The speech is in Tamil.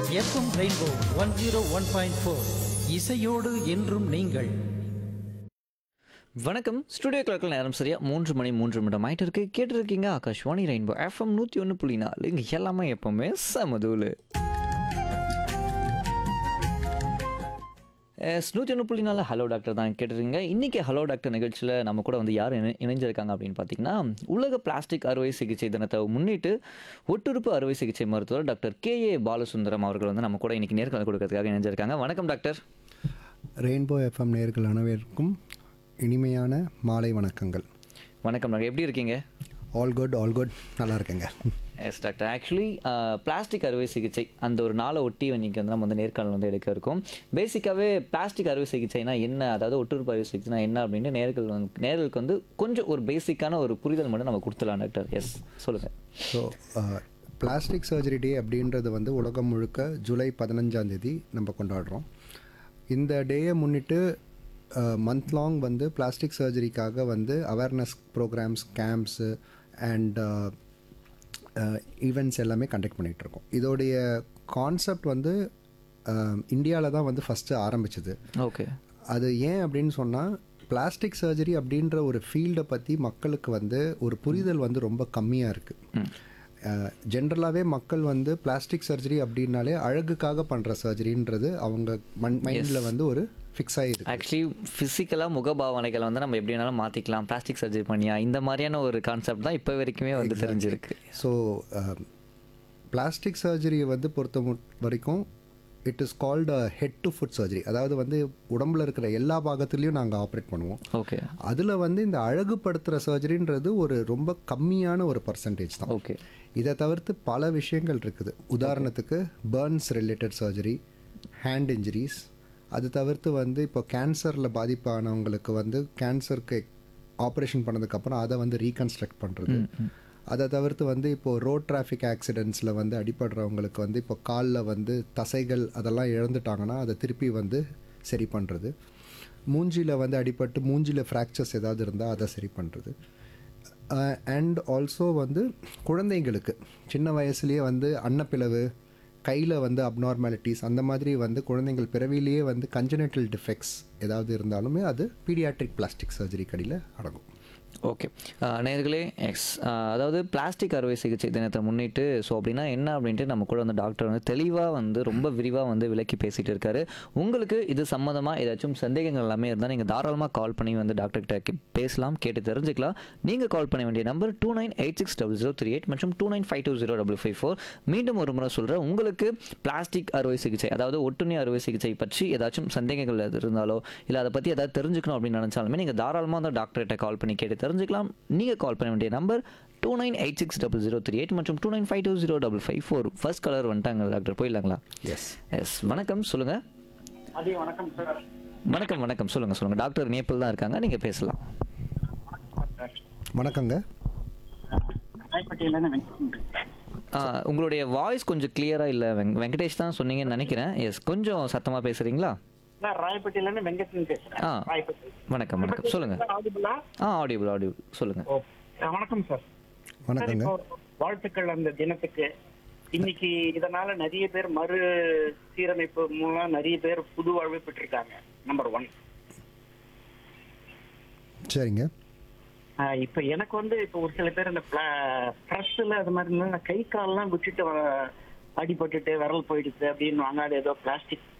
FM Rainbow one zero one point four இசையோடு என்றும் நீங்கள் வணக்கம் ஸ்டுடியோ கிளர்க்கில் நேரம் சரியா மூன்று மணி மூன்று நிமிடம் ஆயிட்டு இருக்கு கேட்டிருக்கீங்க ஆகாஷ்வாணி ரெயின்போ எஃப்எம் நூற்றி ஒன்று புள்ளி நாலு இங்கே எல்லாமே எப்பவுமே சமதூலு எஸ் நூற்றி ஒன்று புள்ளி நாலு ஹலோ டாக்டர் தான் கேட்டிருக்கீங்க இன்றைக்கி ஹலோ டாக்டர் நிகழ்ச்சியில் நம்ம கூட வந்து யார் இணை இணைஞ்சிருக்காங்க அப்படின்னு பார்த்தீங்கன்னா உலக பிளாஸ்டிக் அறுவை சிகிச்சை தினத்தை முன்னிட்டு ஒட்டுறுப்பு அறுவை சிகிச்சை மருத்துவர் டாக்டர் கே ஏ பாலசுந்தரம் அவர்கள் வந்து நம்ம கூட இன்றைக்கி நேர்காணல் கொடுக்கறதுக்காக இணைஞ்சிருக்காங்க வணக்கம் டாக்டர் ரெயின்போ எஃப்எம் நேர்கள் அனைவருக்கும் இனிமையான மாலை வணக்கங்கள் வணக்கம் டாக்டர் எப்படி இருக்கீங்க ஆல் குட் ஆல் குட் நல்லா இருக்கேங்க எஸ் டாக்டர் ஆக்சுவலி பிளாஸ்டிக் அறுவை சிகிச்சை அந்த ஒரு நாளை ஒட்டி இன்னைக்கு வந்து நம்ம வந்து நேர்காணல் வந்து எடுக்க இருக்கோம் பேசிக்காகவே பிளாஸ்டிக் அறுவை சிகிச்சைனா என்ன அதாவது ஒட்டுறுப்பு அறுவை சிகிச்சைனா என்ன அப்படின்னு நேர்கள் வந்து நேர்களுக்கு வந்து கொஞ்சம் ஒரு பேசிக்கான ஒரு புரிதல் மட்டும் நம்ம கொடுத்துலாம் டாக்டர் எஸ் சொல்லுங்கள் ஸோ பிளாஸ்டிக் சர்ஜரி டே அப்படின்றது வந்து உலகம் முழுக்க ஜூலை பதினஞ்சாம் தேதி நம்ம கொண்டாடுறோம் இந்த டேயை முன்னிட்டு மந்த் லாங் வந்து பிளாஸ்டிக் சர்ஜரிக்காக வந்து awareness programs camps and events எல்லாமே கண்டக்ட் பண்ணிகிட்ருக்கோம் இதோடைய கான்செப்ட் வந்து இந்தியாவில் தான் வந்து ஃபஸ்ட்டு ஆரம்பிச்சது ஓகே அது ஏன் அப்படின்னு சொன்னால் பிளாஸ்டிக் சர்ஜரி அப்படின்ற ஒரு ஃபீல்டை பற்றி மக்களுக்கு வந்து ஒரு புரிதல் வந்து ரொம்ப கம்மியாக இருக்குது ஜென்ரலாகவே மக்கள் வந்து பிளாஸ்டிக் சர்ஜரி அப்படின்னாலே அழகுக்காக பண்ணுற சர்ஜரின்றது அவங்க மண் மைண்டில் வந்து ஒரு ஃபிக்ஸ் ஆகிருக்கு ஆக்சுவலி ஃபிசிக்கலாக முகபாவனைகளை வந்து நம்ம எப்படி வேணாலும் மாற்றிக்கலாம் பிளாஸ்டிக் சர்ஜரி பண்ணியா இந்த மாதிரியான ஒரு கான்செப்ட் தான் இப்போ வரைக்குமே வந்து தெரிஞ்சிருக்கு ஸோ பிளாஸ்டிக் சர்ஜரியை வந்து பொறுத்த மு- வரைக்கும் it is called head to foot surgery அதாவது வந்து உடம்புல இருக்கிற எல்லா பாகத்துலேயும் நாங்கள் ஆப்ரேட் பண்ணுவோம் ஓகே அதில் வந்து இந்த அழகுபடுத்துகிற சர்ஜரின்றது ஒரு ரொம்ப கம்மியான ஒரு பர்சன்டேஜ் தான் ஓகே இதை தவிர்த்து பல விஷயங்கள் இருக்குது உதாரணத்துக்கு burns related surgery hand injuries அது தவிர்த்து வந்து இப்போ கேன்சரில் பாதிப்பானவங்களுக்கு வந்து கேன்சருக்கு ஆப்ரேஷன் பண்ணதுக்கப்புறம் அதை வந்து ரீகன்ஸ்ட்ரக்ட் பண்ணுறது அதை தவிர்த்து வந்து இப்போது ரோட் டிராஃபிக் ஆக்சிடெண்ட்ஸில் வந்து அடிபடுறவங்களுக்கு வந்து இப்போ காலில் வந்து தசைகள் அதெல்லாம் இழந்துட்டாங்கன்னா அதை திருப்பி வந்து சரி பண்ணுறது மூஞ்சியில் வந்து அடிபட்டு மூஞ்சியில் ஃப்ராக்சர்ஸ் ஏதாவது இருந்தால் அதை சரி பண்ணுறது அண்ட் ஆல்சோ வந்து குழந்தைங்களுக்கு சின்ன வயசுலேயே வந்து அன்னப்பிளவு கையில் வந்து அப்நார்மாலிட்டிஸ் அந்த மாதிரி வந்து குழந்தைங்கள் பிறவிலேயே வந்து கஞ்சனட்டல் டிஃபெக்ட்ஸ் ஏதாவது இருந்தாலுமே அது பீடியாட்ரிக் பிளாஸ்டிக் சர்ஜரி கடியில் அடங்கும் ஓகே நேர்களே எக்ஸ் அதாவது பிளாஸ்டிக் அறுவை சிகிச்சை தினத்தை முன்னிட்டு ஸோ அப்படின்னா என்ன அப்படின்ட்டு நம்ம கூட வந்து டாக்டர் வந்து தெளிவாக வந்து ரொம்ப விரிவாக வந்து விளக்கி பேசிகிட்டு இருக்காரு உங்களுக்கு இது சம்மந்தமாக ஏதாச்சும் சந்தேகங்கள் எல்லாமே இருந்தால் நீங்கள் தாராளமாக கால் பண்ணி வந்து டாக்டர்கிட்ட கே- பேசலாம் கேட்டு தெரிஞ்சுக்கலாம் நீங்கள் கால் பண்ண வேண்டிய number two nine eight six double zero three eight மற்றும் two nine five two zero double five four மீண்டும் ஒரு முறை சொல்கிறேன் உங்களுக்கு பிளாஸ்டிக் அறுவை சிகிச்சை அதாவது ஒட்டுண்ணி அறுவை சிகிச்சை பற்றி ஏதாச்சும் சந்தேகங்கள் எது இருந்தாலோ இல்லை அதை பற்றி ஏதாவது தெரிஞ்சுக்கணும் அப்படின்னு நினச்சாலுமே நீங்கள் தாராளமாக அந்த டாக்டர்கிட்ட கால் பண்ணி கேட்டு தெரிஞ்சுக்கலாம் நீங்கள் கால் பண்ண வேண்டிய number two nine eight six double zero three eight மற்றும் two nine five two zero double five four first colour வந்துட்டாங்க டாக்டர் போயிடலாங்களா எஸ் எஸ் வணக்கம் சொல்லுங்கள் அதே வணக்கம் சார் வணக்கம் வணக்கம் சொல்லுங்கள் சொல்லுங்கள் டாக்டர் நேபிள் தான் இருக்காங்க நீங்கள் பேசலாம் வணக்கங்க ராயப்பட்டியிலேருந்து வெங்கட் ஆ, உங்களுடைய வாய்ஸ் கொஞ்சம் கிளியராக இல்லை வெங் வெங்கடேஷ் தான் சொன்னீங்கன்னு நினைக்கிறேன் எஸ் கொஞ்சம் சத்தமாக பேசுகிறீங்களா நான் ராயப்பட்டியிலேருந்து வெங்கட்னு பேசுறேன் ஆ. ராயப்பட்டி வணக்கம் வணக்கம் சொல்லுங்கள் ஆடிபிளா ஆ ஆடியபிள் ஆடியபிள் சொல்லுங்கள் ஓ ஆ, வணக்கம் சார் சார் வணக்கங்க இப்போ வாழ்த்துக்கள் அந்த தினத்துக்கு இன்னைக்கு இதனால நிறைய பேர் மறு சீரமைப்பு மூலம் நிறைய பேர் புது வாழ்வு பெற்றிருக்காங்க நம்பர் ஒன் சரிங்க இப்போ எனக்கு வந்து இப்போ ஒரு சில பேர் இந்த ப்ரெஸ்ஸில் அது மாதிரி இருந்தா கை கால்லாம் விட்டுட்டு வ- அடிபட்டுட்டு விரல் போயிடுச்சு அப்படின்னு வாங்காத ஏதோ பிளாஸ்டிக்